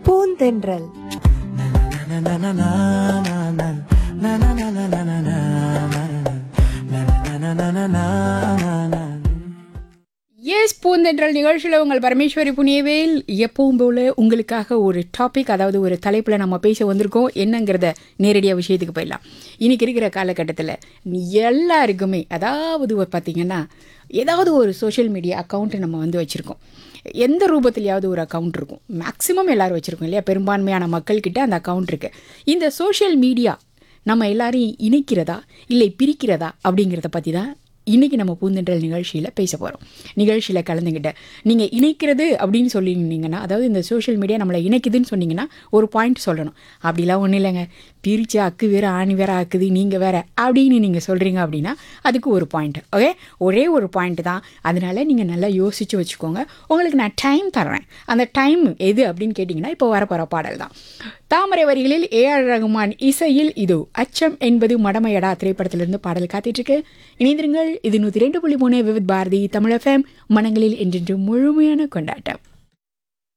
பூந்தென்றல் எஸ் பூந்தென்றல் நிகழ்ச்சியில் உங்கள் பரமேஸ்வரி புனியவேல் எப்பவும் போல உங்களுக்காக ஒரு டாபிக் அதாவது ஒரு தலைப்பில் நம்ம பேச வந்திருக்கோம் என்னங்கிறத நேரடியாக விஷயத்துக்கு போயிடலாம் இன்னைக்கு இருக்கிற காலகட்டத்தில் எல்லாருக்குமே அதாவது ஒரு பார்த்தீங்கன்னா ஏதாவது ஒரு சோஷியல் மீடியா அக்கௌண்ட்டை நம்ம வந்து வச்சுருக்கோம் எந்த ரூபத்திலையாவது ஒரு அக்கௌண்ட் இருக்கும் மேக்ஸிமம் எல்லாரும் வச்சுருக்கோம் இல்லையா பெரும்பான்மையான மக்கள்கிட்ட அந்த அக்கௌண்ட் இருக்குது இந்த சோஷியல் மீடியா நம்ம எல்லாரையும் இணைக்கிறதா இல்லை பிரிக்கிறதா அப்படிங்கிறத பற்றி தான் இன்றைக்கி நம்ம பூந்தென்றல் நிகழ்ச்சியில் பேச போகிறோம் நிகழ்ச்சியில் கலந்துக்கிட்ட நீங்கள் இணைக்கிறது அப்படின்னு சொல்லியிருந்தீங்கன்னா அதாவது இந்த சோஷியல் மீடியா நம்மளை இணைக்குதுன்னு சொன்னீங்கன்னா ஒரு பாயிண்ட் சொல்லணும் அப்படிலாம் ஒன்றும் இல்லைங்க பிரித்து அக்கு வேற ஆணி வேற ஆக்குது நீங்கள் வேற அப்படின்னு நீங்கள் சொல்கிறீங்க அப்படின்னா அதுக்கு ஒரு பாயிண்ட் ஓகே ஒரே ஒரு பாயிண்ட் தான் அதனால நீங்கள் நல்லா யோசித்து வச்சுக்கோங்க உங்களுக்கு நான் டைம் தர்றேன் அந்த டைம் எது அப்படின்னு கேட்டிங்கன்னா இப்போ வரப்போகிற பாடல் தான் தாமரை வரிகளில் ஏஆர் ரகுமான் இசையில் இது அச்சம் என்பது மடமையடா திரைப்படத்திலிருந்து பாடல் காத்திட்டுருக்கு இணைந்திருங்கள் இது நூற்றி ரெண்டு புள்ளி மூணு விவித் பாரதி தமிழ் எஃப்எம் மனங்களில் என்றென்று முழுமையான கொண்டாட்டம்